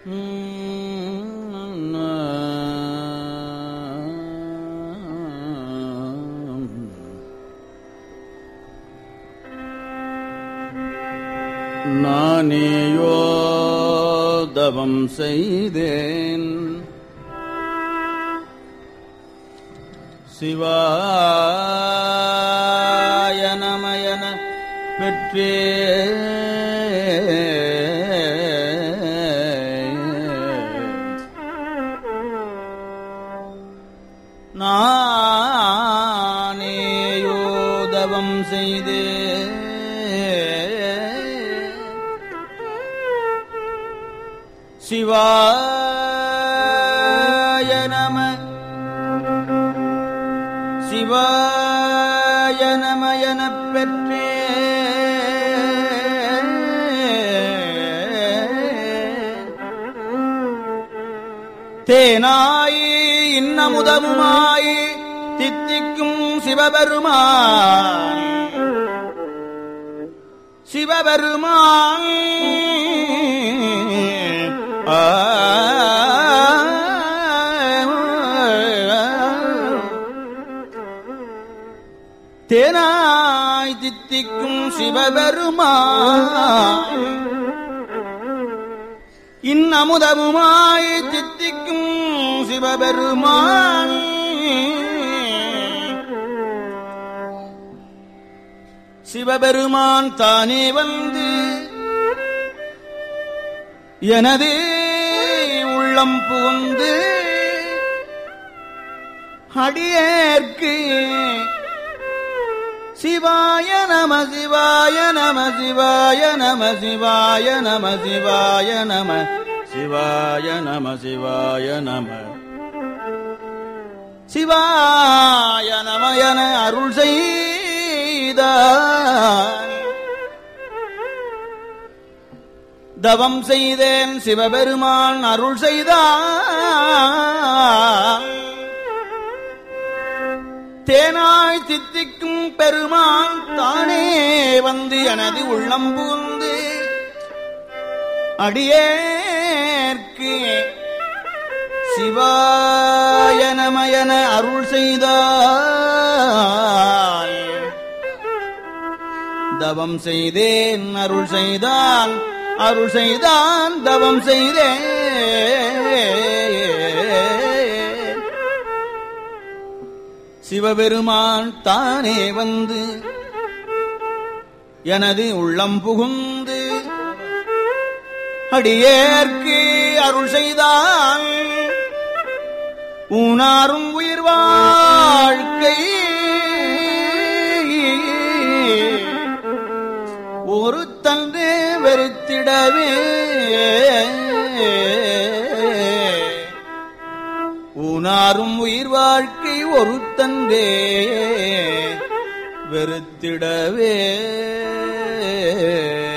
நானேயோ தவம் செய்தேன் சிவாய நமயன பெற்றே நானேயோ தவம் செய்தே சிவாய நம சிவாய நமயனப் பெற்றே தேனாய் இன்னமுதமுமாய் தித்திக்கும் சிவபெருமான் சிவபெருமான் ஆ தேனாய் தித்திக்கும் சிவபெருமான் இன்னமுதமுமாய் தித்திக்கும் சிவபெருமான் சிவபெருமான் தானே வந்து எனது உள்ளம் புகுந்து அடியேற்கு சிவாய நம சிவாய நம சிவாய நம சிவாய நம சிவாய நம சிவாய நம சிவாய நம சிவாய நம என அருள் செய்த தவம் செய்தேன் சிவபெருமான் அருள் செய்தான் தேனாய் தித்திக்கும் பெருமான் தானே வந்து எனது உள்ளம் புகுந்து அடியேற்கு சிவாய நமயன அருள் செய்தால் தவம் செய்தேன் அருள் செய்தான் அருள் செய்தான் தவம் செய்தேன் சிவபெருமான் தானே வந்து எனது உள்ளம் புகுந்து அடியேற்கு அருள் செய்தான் ஊனாரும் உயிர் வாழ்க்கை ஒரு தந்தே வெறுத்திடவே ஊனாரும் உயிர் வாழ்க்கை ஒரு தந்தே வெறுத்திடவே